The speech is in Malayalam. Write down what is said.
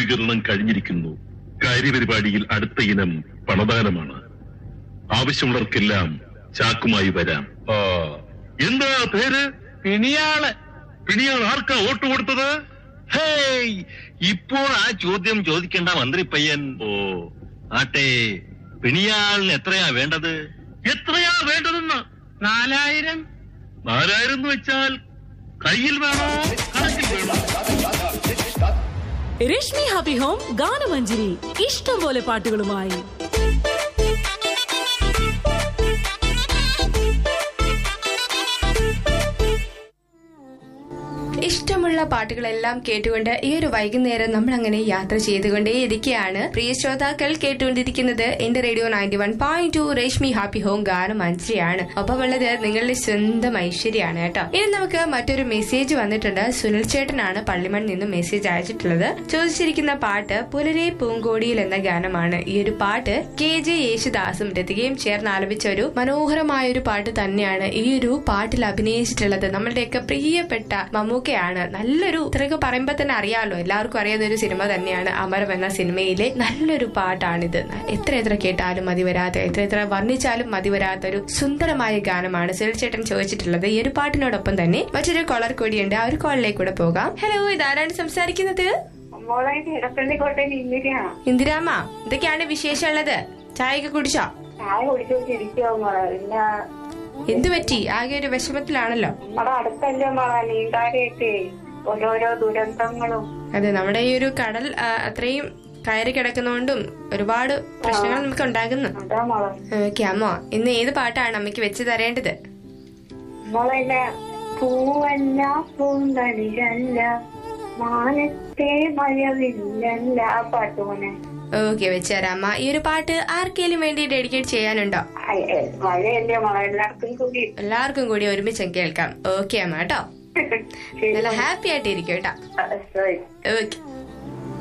സ്വീകരണം കഴിഞ്ഞിരിക്കുന്നു കാര്യപരിപാടിയിൽ അടുത്ത ഇനം പണദാനമാണ് ആവശ്യമുള്ളവർക്കെല്ലാം ചാക്കുമായി വരാം ആ, എന്താ പേര് പിണിയാള് പിണിയാൾ ആർക്കാ വോട്ട് കൊടുത്തത് ഹേയ് ഇപ്പോൾ ആ ചോദ്യം ചോദിക്കേണ്ട മന്ത്രി പയ്യൻ ഓ ആട്ടെ പിണിയാളിന് എത്രയാ വേണ്ടത് എത്രയാ വേണ്ടതെന്ന് നാലായിരം നാലായിരം എന്ന് വെച്ചാൽ കയ്യിൽ വേണോ കണക്കിൽ വേണോ രശ്മി ഹാപ്പി ഹോം ഗാനമഞ്ജരി ഇഷ്ടം പോലെ പാട്ടുകളുമായി ഇഷ്ടമുള്ള പാട്ടുകളെല്ലാം കേട്ടുകൊണ്ട് ഈ ഒരു വൈകുന്നേരം നമ്മൾ അങ്ങനെ യാത്ര ചെയ്തുകൊണ്ടേ ഇരിക്കുകയാണ് പ്രിയ ശ്രോതാക്കൾ കേട്ടുകൊണ്ടിരിക്കുന്നത് എന്റെ radio ninety one point two Reshmi happy home ഗാനം മഞ്ജരിയാണ് ഒപ്പം ഉള്ളത് നിങ്ങളുടെ സ്വന്തം ഐശ്വര്യാണ് കേട്ടോ ഇനി നമുക്ക് മറ്റൊരു മെസ്സേജ് വന്നിട്ടുണ്ട് സുനിൽ ചേട്ടനാണ് പള്ളിമൺ നിന്ന് മെസ്സേജ് അയച്ചിട്ടുള്ളത് ചോദിച്ചിരിക്കുന്ന പാട്ട് പുലരെ പൂങ്കോടിയിൽ എന്ന ഗാനമാണ് ഈ ഒരു പാട്ട് കെ ജെ യേശുദാസും രതികയും ചേർന്ന് ആലപിച്ച ഒരു മനോഹരമായ ഒരു പാട്ട് തന്നെയാണ് ഈ ഒരു പാട്ടിൽ അഭിനയിച്ചിട്ടുള്ളത് നമ്മളുടെയൊക്കെ പ്രിയപ്പെട്ട മമ്മൂക്കയാണ് നല്ലൊരു ഇത്രയൊക്കെ പറയുമ്പോ തന്നെ അറിയാമല്ലോ എല്ലാവർക്കും അറിയാവുന്ന ഒരു സിനിമ തന്നെയാണ് അമരം എന്ന സിനിമയിലെ നല്ലൊരു പാട്ടാണിത് എത്ര എത്ര കേട്ടാലും മതി വരാത്ത എത്ര എത്ര വർണ്ണിച്ചാലും മതി വരാത്ത ഒരു സുന്ദരമായ ഗാനമാണ് സുനിൽചേട്ടൻ ചോദിച്ചിട്ടുള്ളത് ഈ ഒരു പാട്ടിനോടൊപ്പം തന്നെ മറ്റൊരു കോളർ കൂടിയുണ്ട് ആ ഒരു കോളിലേക്ക് കൂടെ പോകാം ഹലോ ഇതാരാണ് സംസാരിക്കുന്നത് മോളെ ഇടപ്പള്ളിക്കോട്ടെ ഇന്ദിരാ ഇന്ദിരാമ്മ എന്തൊക്കെയാണ് വിശേഷമുള്ളത് ചായയൊക്കെ കുടിച്ചോ ചായ കുടിച്ചോണ്ടിരിക്കോ മോളെ പിന്നെ എന്തു പറ്റി ആകെ ഒരു വിഷമത്തിലാണല്ലോ നമ്മുടെ അടുത്തല്ലേ മോളെ നീന്താനായിട്ട് ഓരോരോ ദുരന്തങ്ങളും അതെ നമ്മുടെ ഈ ഒരു കടൽ ആ, അത്രയും കയറി കിടക്കുന്നോണ്ടും ഒരുപാട് പ്രശ്നങ്ങൾ നമുക്ക് ഉണ്ടാകുന്നു അതാ മോളെ ഓക്കെ അമ്മോ ഇന്ന് ഏത് പാട്ടാണ് അമ്മയ്ക്ക് വെച്ച് തരേണ്ടത് മോളെ ഇല്ല പൂവല്ല പൂന്തളിരല്ല മാനത്തെ മഴവില്ലല്ല ആ പാട്ട് മോനെ ഓക്കെ വെച്ച് തരാം അമ്മ ഈ ഒരു പാട്ട് ആർക്കെങ്കിലും വേണ്ടി ഡെഡിക്കേറ്റ് ചെയ്യാനുണ്ടോ അയ്, ഏ, മഴയല്ലേ മോളെ എല്ലാവർക്കും കൂടി എല്ലാവർക്കും കൂടി ഒരുമിച്ച് കേൾക്കാം ഓക്കെ അമ്മ കേട്ടോ ശരി നല്ല ഹാപ്പി ആയിട്ട് ഇരിക്കും കേട്ടോ ആ, ശരി ഓക്കെ